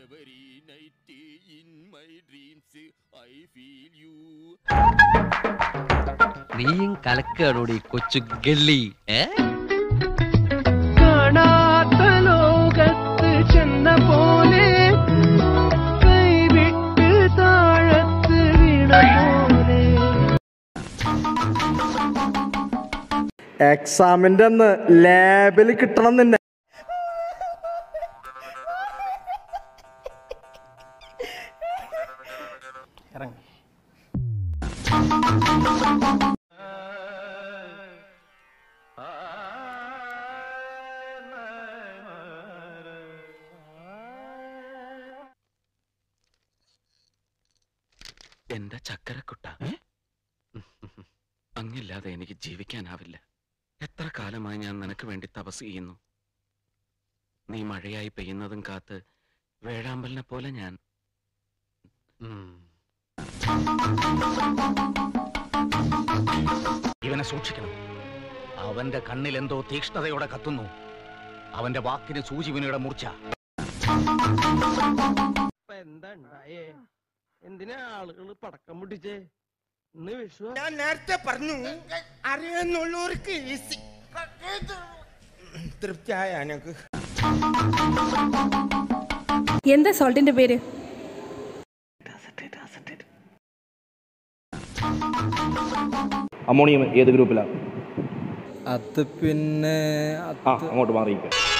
Every night in my dreams I feel you. നീയും കലക്കാണോടി കൊച്ചു gully ഏ കാണാത്ത ലോകത്ത് ചെന്ന പോലെ കൈവിട്ട് താഴത്ത് വീണ പോലെ എക്സാമിന്റെ അന്ന് ലാബിൽ കിട്ടണം നിന്നെ എന്റെ ചക്കരക്കുട്ട അങ്ങില്ലാതെ എനിക്ക് ജീവിക്കാനാവില്ല എത്ര കാലമായി ഞാൻ നിനക്ക് വേണ്ടി തപസ് ചെയ്യുന്നു നീ മഴയായി പെയ്യുന്നതും കാത്ത് വേഴാമ്പലിനെ പോലെ ഞാൻ ഉം. ഇവനെ സൂക്ഷിക്കണം അവന്റെ കണ്ണിൽ എന്തോ തീക്ഷ്ണതയോടെ കത്തുന്നു അവന്റെ വാക്കിന് സൂചിവിനയുടെ മൂർച്ച ഇപ്പൊ എന്താ ഉണ്ടായേ എന്തിനാ ആളുകൾ പടക്കം പൊട്ടിച്ചേ ഇന്ന് വിഷു ഞാൻ നേരത്തെ പറഞ്ഞു അറിയാന്നുള്ളവർക്ക് ഈസി തൃപ്തിയായ ഞങ്ങൾക്ക് എന്താ സോൾട്ടിന്റെ പേര് അമോണിയം ഏത് ഗ്രൂപ്പിലാണ് അത് പിന്നെ ആ അങ്ങോട്ട് മാറിയിക്കാം